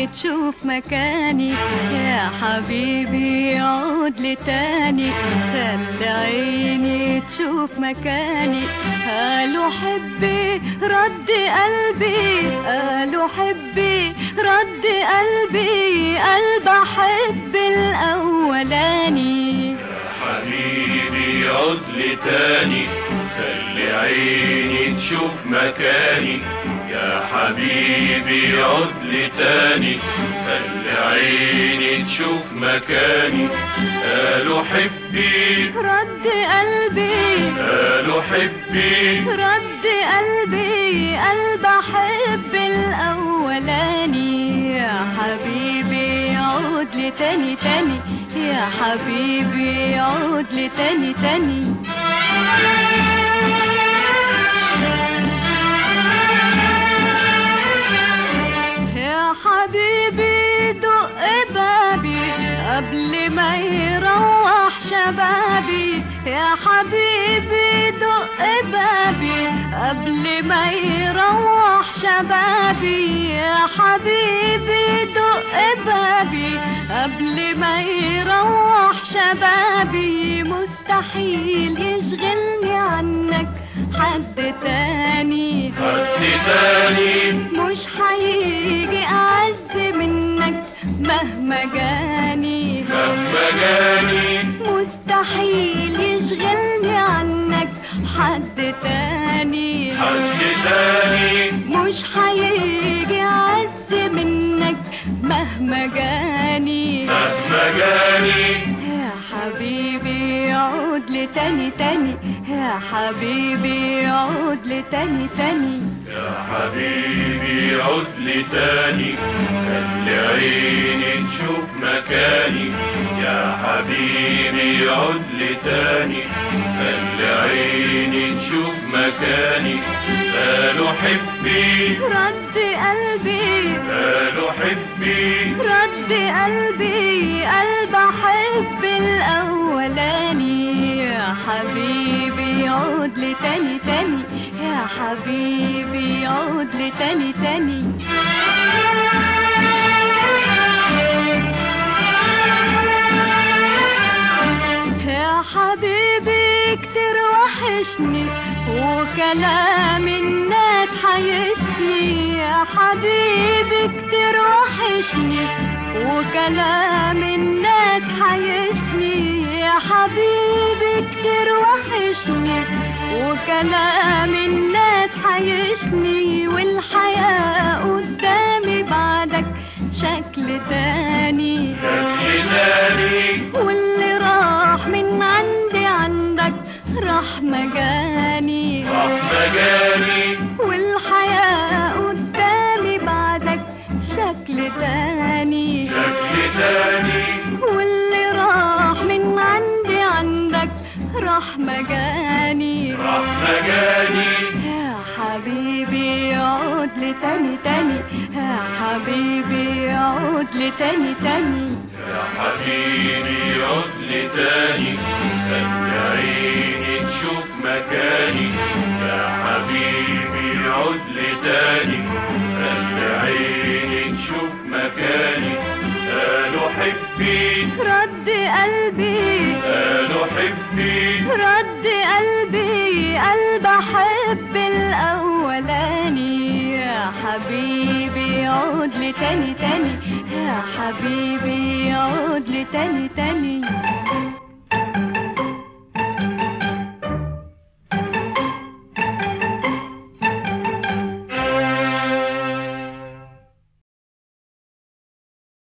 عيني تشوف مكاني يا حبيبي عود لي تاني خلي عيني تشوف مكاني قالوا حبي رد قلبي قالوا حبي رد قلبي قلب احب الاولاني حبيبي عد لي تاني خلي عيني تشوف مكاني يا حبيبي عد لي تاني خلي عيني تشوف مكاني قالوا حبي رد قلبي قالوا حبي رد قلبي قلب احب الاولاني يا حبيبي عود لي تاني تاني يا حبيبي عود لي تاني تاني يا حبيبي دق بابي قبل ما يروح شبابي يا حبيبي دق بابي قبل ما يروح شبابي يا حبيبي دق بابي قبل ما يروح شبابي مستحيل يشغلني عنك حد تاني حد تاني مش هيجي أعز منك مهما جاني مهما جاني مستحيل يشغلني عنك حد تاني حد تاني مش هيجي أعز منك مهما جاني مهما جاني يا حبيبي عود لي تاني تاني يا حبيبي عود لي تاني تاني يا حبيبي عد لي تاني خلي عيني تشوف مكاني يا حبيبي عد لي تاني خلي عيني تشوف مكاني قالوا حبي رد قلبي قالوا حبي رد قلبي قلب احب الاولاني يا حبيبي عود لي تاني تاني يا حبيبي عود لي تاني تاني يا حبيبي كتير وحشني وكلام الناس حيشني يا حبيبي كتير وحشني وكلام الناس حيشني يا حبيبي كتير وحشني وكلام الناس حيشني والحياة قدامي بعدك شكل تاني شكل تاني واللي راح من عندي عندك راح مجاني رحمة جاني والحياة قدامي بعدك شكل تاني شكل تاني واللي راح من عندي عندك راح مجاني رحمة جاني يا حبيبي عود لي تاني تاني يا حبيبي عود لي تاني تاني يا حبيبي عد لي تاني خلي عيني تشوف مكاني يا حبيبي عد لي تاني خلي عيني تشوف مكاني قالوا حبي رد قلبي قالوا حبي رد قلبي قلب احب الاولاني يا حبيبي عود لي تاني تاني يا حبيبي عود لي تاني تاني